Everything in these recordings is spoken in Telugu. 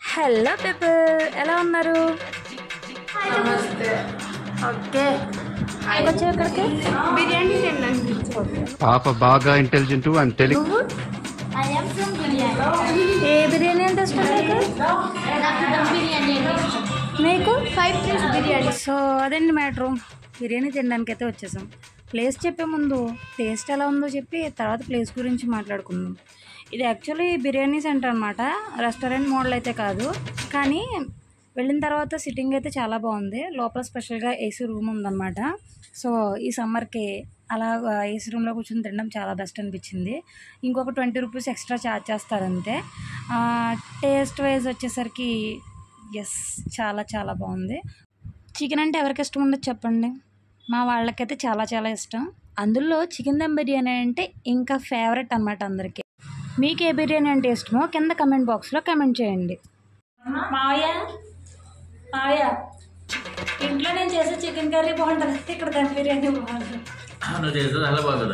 హలో పీపుల్ ఎలా ఉన్నారు ఓకే వచ్చే ఇక్కడికి బిర్యానీ తిన్నాను పాప బాగా ఇంటెలిజెంట్ ఐఎమ్ టెలింగ్ నువ్వు ఏ బిర్యానీ అంటే ఇష్టం నీకు నీకు ఫైవ్ పీస్ బిర్యానీ సో అదండి మ్యాటరు బిర్యానీ తినడానికి అయితే వచ్చేసాం ప్లేస్ చెప్పే ముందు టేస్ట్ ఎలా ఉందో చెప్పి తర్వాత ప్లేస్ గురించి మాట్లాడుకుందాం ఇది యాక్చువల్లీ బిర్యానీ సెంటర్ అనమాట రెస్టారెంట్ మోడల్ అయితే కాదు కానీ వెళ్ళిన తర్వాత సిట్టింగ్ అయితే చాలా బాగుంది లోపల స్పెషల్గా ఏసీ రూమ్ ఉందన్నమాట సో ఈ సమ్మర్కి అలా ఏసీ రూమ్లో కూర్చొని తినడం చాలా బెస్ట్ అనిపించింది ఇంకొక ట్వంటీ రూపీస్ ఎక్స్ట్రా ఛార్జ్ చేస్తారంతే టేస్ట్ వైజ్ వచ్చేసరికి ఎస్ చాలా చాలా బాగుంది చికెన్ అంటే ఎవరికి ఇష్టం ఉండదు చెప్పండి మా వాళ్ళకైతే చాలా చాలా ఇష్టం అందులో చికెన్ దమ్ బిర్యానీ అంటే ఇంకా ఫేవరెట్ అనమాట అందరికీ మీకు ఏ బిర్యానీ అంటే ఇష్టమో కింద కమెంట్ బాక్స్లో కమెంట్ చేయండి మావయ్య మావయ్య ఇంట్లో నేను చేసే చికెన్ కర్రీ బాగుంటుంది ఇక్కడ దమ్ బిర్యానీ బాగుంటుంది నువ్వు చేస్తే చాలా బాగుంది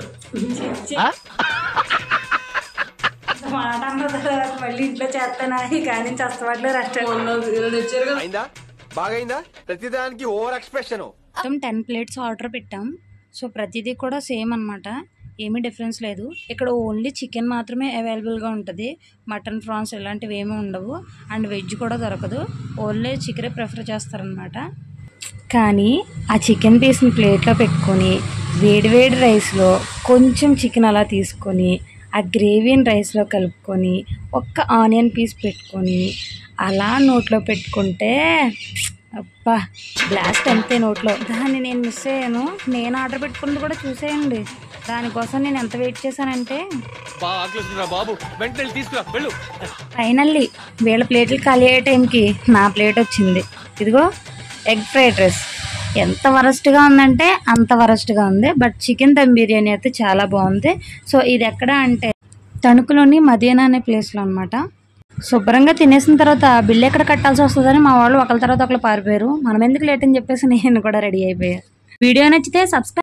మాట అన్న తర్వాత మళ్ళీ ఇంట్లో చేస్తానా కానీ చస్తవాట్లో రెస్టారెంట్ అయిందా బాగైందా ప్రతిదానికి ఓవర్ ఎక్స్ప్రెషన్ మొత్తం టెన్ ప్లేట్స్ ఆర్డర్ పెట్టాం సో ప్రతిదీ కూడా సేమ్ అనమాట ఏమీ డిఫరెన్స్ లేదు ఇక్కడ ఓన్లీ చికెన్ మాత్రమే అవైలబుల్గా ఉంటుంది మటన్ ప్రాన్స్ ఇలాంటివి ఏమీ ఉండవు అండ్ వెజ్ కూడా దొరకదు ఓన్లీ చికెనే ప్రిఫర్ చేస్తారనమాట కానీ ఆ చికెన్ పీస్ని ప్లేట్లో పెట్టుకొని వేడివేడి రైస్లో కొంచెం చికెన్ అలా తీసుకొని ఆ గ్రేవీని రైస్లో కలుపుకొని ఒక్క ఆనియన్ పీస్ పెట్టుకొని అలా నోట్లో పెట్టుకుంటే అబ్బా బ్లాస్ట్ అంతే నోట్లో దాన్ని నేను మిస్ అయ్యాను నేను ఆర్డర్ పెట్టుకున్నది కూడా చూసేయండి దానికోసం నేను ఎంత వెయిట్ చేశానంటే బాగా ఆకలిస్తుందిరా బాబు వెంటనే తీసుకురా వెళ్ళు ఫైనల్లీ వీళ్ళ ప్లేట్లు ఖాళీ అయ్యే టైంకి నా ప్లేట్ వచ్చింది ఇదిగో ఎగ్ ఫ్రైడ్ రైస్ ఎంత వరస్ట్గా ఉందంటే అంత వరస్ట్గా ఉంది బట్ చికెన్ దమ్ బిర్యానీ అయితే చాలా బాగుంది సో ఇది ఎక్కడ అంటే తణుకులోని మదీనా అనే ప్లేస్లో అనమాట శుభ్రంగా తినేసిన తర్వాత బిల్లు ఎక్కడ కట్టాల్సి వస్తుందని మా వాళ్ళు ఒకరి తర్వాత ఒకరు పారిపోయారు మనం ఎందుకు లేట్ అని చెప్పేసి నేను కూడా రెడీ అయిపోయా వీడియో నచ్చితే సబ్స్క్రైబ్